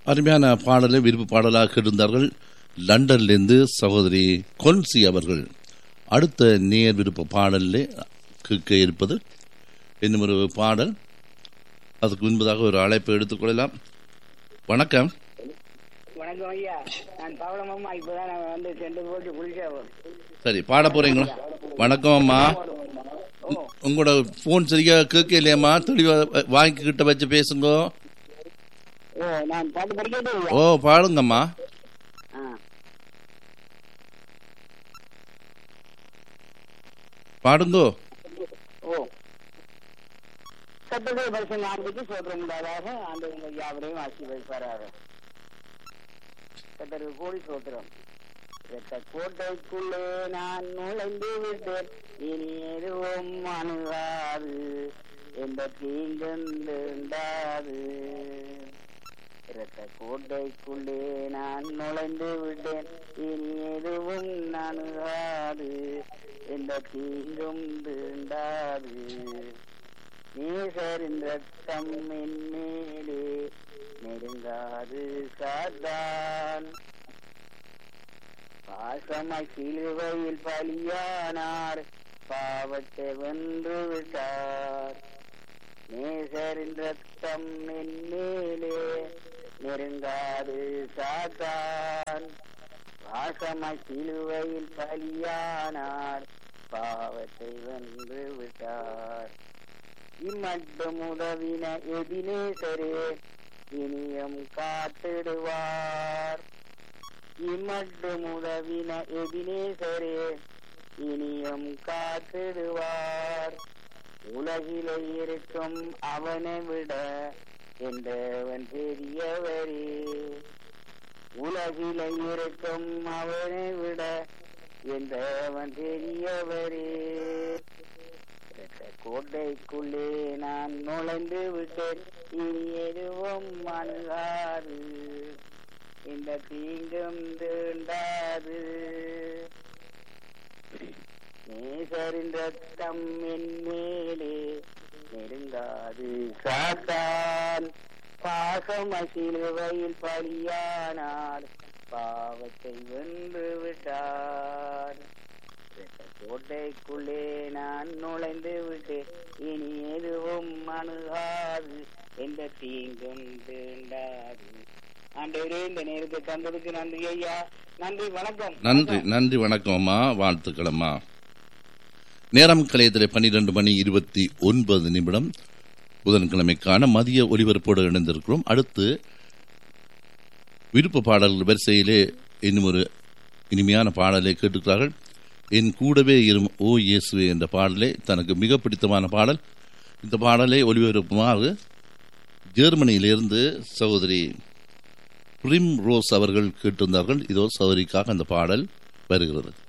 அருமையான பாடலை விருப்பு பாடலாக இருந்தார்கள் லண்டன்லேருந்து சகோதரி கொன்சி அவர்கள் அடுத்த நேர் விருப்ப பாடலில் கேட்க இருப்பது இன்னும் ஒரு பாடல் அதுக்கு முன்பதாக ஒரு அழைப்பை எடுத்துக்கொள்ளலாம் வணக்கம் வணக்கம் ஐயா நான் பவளமம்மா இப்பதான் நான் வந்து சென்று போட்டு குளிச்சேன் சரி பாட போறீங்களா வணக்கம் அம்மா ஓ உங்களோட ஃபோன் சரியா கேட்க இல்லையம்மா தெளிவாக வாங்கி கிட்ட வச்சு பேசுங்க ஓ நான் பாட்டு படிக்கிறது ஐயா ஓ பாடுங்கம்மா ஆ பாடுங்கோ ஓ சத்தத்தை பரிசு நான்குக்கு சோதரம் உண்டாதாக ஆண்டு உங்கள் யாவரையும் ஆசீர்வதிப்பாராக கத்தருக்கு கோடி சோத்திரம் இரத்த கோட்டைக்குள்ளே நான் நுழைந்து விட்டேன் இனி எதுவும் அணுகாது எந்த தீங்கும் தீண்டாது இரத்த கோட்டைக்குள்ளே நான் நுழைந்து விட்டேன் இனி எதுவும் அணுகாது எந்த தீங்கும் தீண்டாது நீசரின் ரத்தம் என் மேலே நெருங்காது சாத்தான் பாசமாய் சிலுவையில் பலியானார் பாவத்தை வென்று விட்டார் நேசரின் ரத்தம் என் மேலே நெருங்காது சாத்தான் பாசமாய் சிலுவையில் பலியானார் பாவத்தை வென்று விட்டார் இம்மட்டும் உதவின எதினேசரே இனியும் காத்திடுவார் இம்மட்டும் உதவின எதினேசரே இனியும் காத்திடுவார் உலகிலே இருக்கும் அவனை விட என்றவன் பெரியவரே உலகிலே இருக்கும் அவனை விட என்றவன் பெரியவரே இரத்த கோட்டைக்குள்ளே நான் நுழைந்து விட்டேன் இனி எதுவும் அணுகாது இந்த தீங்கும் தீண்டாது நேசரின் ரத்தம் என் மேலே நெருங்காது சாத்தான் பாசம் சிலுவையில் பலியானார் பாவத்தை வென்று விட்டார் இரத்த கோட்டைக்குள்ளே நான் நுழைந்து விட்டு இனி எதுவும் அணுகாது எந்த தீங்கும் தீண்டாது ஆண்டவரே இந்த நேரத்தை தந்ததுக்கு நன்றி ஐயா நன்றி வணக்கம் நன்றி நன்றி வணக்கம் அம்மா வாழ்த்துக்கள் அம்மா நேரம் கலையத்தில் பன்னிரண்டு மணி இருபத்தி ஒன்பது நிமிடம் புதன்கிழமைக்கான மதிய ஒலிபரப்போடு இணைந்திருக்கிறோம் அடுத்து விருப்ப பாடல்கள் வரிசையிலே இன்னும் ஒரு இனிமையான பாடலை கேட்டுக்கிறார்கள் என் கூடவே இரும் ஓ இயேசுவே என்ற பாடலே தனக்கு மிக பிடித்தமான பாடல் இந்த பாடலை ஒளிபரப்புமாறு ஜெர்மனியிலிருந்து சகோதரி பிரிம் ரோஸ் அவர்கள் கேட்டிருந்தார்கள் இதோ சகோதரிக்காக அந்த பாடல் வருகிறது